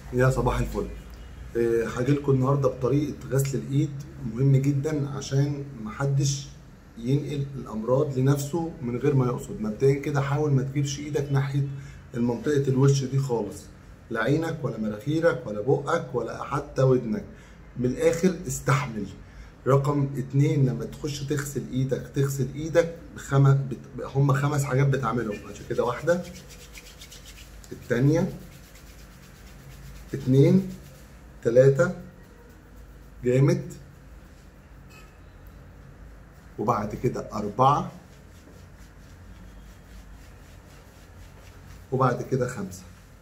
يا صباح الفل آه، هاجيلكوا النهارده بطريقه غسل الايد مهم جدا عشان محدش ينقل الامراض لنفسه من غير ما يقصد مبدئيا كده حاول ما تجيبش ايدك ناحيه منطقه الوش دي خالص لا عينك ولا مناخيرك ولا بقك ولا حتى ودنك من الاخر استحمل رقم اتنين لما تخش تغسل ايدك تغسل ايدك بخم... بت... هم خمس حاجات بتعملهم عشان كده واحده التانيه اتنين تلاتة جامد وبعد كده أربعة وبعد كده خمسة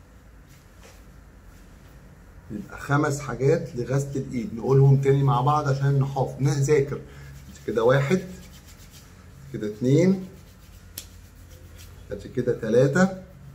يبقى خمس حاجات لغسل الإيد نقولهم تاني مع بعض عشان نحافظ نذاكر كده واحد كده اتنين بعد كده تلاتة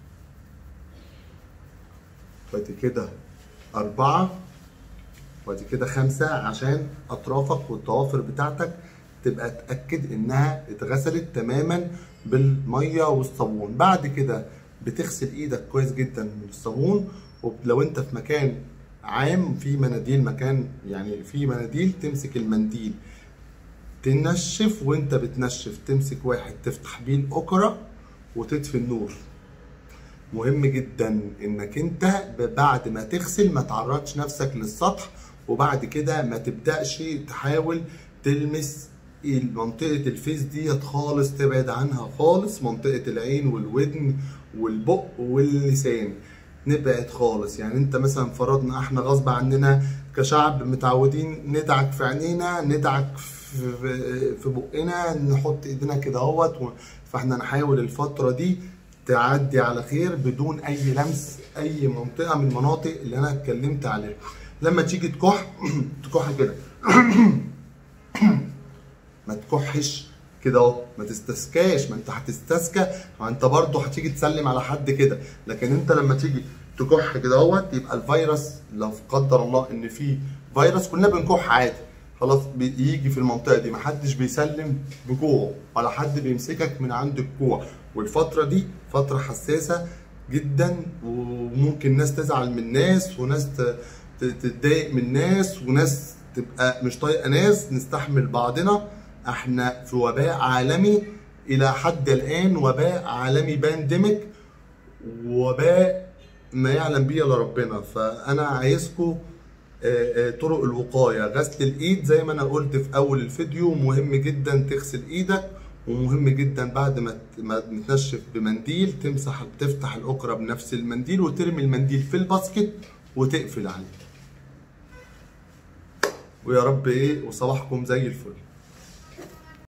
بعد كده أربعة وبعد كده خمسة عشان أطرافك والضوافر بتاعتك تبقى تأكد إنها اتغسلت تماما بالمية والصابون بعد كده بتغسل إيدك كويس جدا من الصابون ولو أنت في مكان عام في مناديل مكان يعني في مناديل تمسك المنديل تنشف وانت بتنشف تمسك واحد تفتح بيه الأكرة وتطفي النور مهم جدا انك انت بعد ما تغسل ما تعرضش نفسك للسطح وبعد كده ما تبداش تحاول تلمس منطقة الفيس ديت خالص تبعد عنها خالص منطقة العين والودن والبق واللسان نبعد خالص يعني انت مثلا فرضنا احنا غصب عننا كشعب متعودين ندعك في عينينا ندعك في في بقنا نحط ايدينا كده اهوت فاحنا نحاول الفترة دي تعدي على خير بدون اي لمس اي منطقه من المناطق اللي انا اتكلمت عليها لما تيجي تكح تكح كده ما تكحش كده اهو ما تستسكاش ما انت هتستسكى ما انت برضه هتيجي تسلم على حد كده لكن انت لما تيجي تكح كده اهوت يبقى الفيروس لو قدر الله ان في فيروس كلنا بنكح عادي خلاص بيجي في المنطقه دي محدش بيسلم بجوعه ولا حد بيمسكك من عند الجوع والفتره دي فتره حساسه جدا وممكن ناس تزعل من ناس وناس تتضايق من ناس وناس تبقى مش طايقه ناس نستحمل بعضنا احنا في وباء عالمي الى حد الان وباء عالمي بانديميك وباء ما يعلم به الا ربنا فانا عايزكم طرق الوقاية غسل الإيد زي ما أنا قلت في أول الفيديو مهم جدا تغسل إيدك ومهم جدا بعد ما ما تنشف بمنديل تمسح تفتح الأكرة بنفس المنديل وترمي المنديل في الباسكت وتقفل عليه ويا رب إيه وصباحكم زي الفل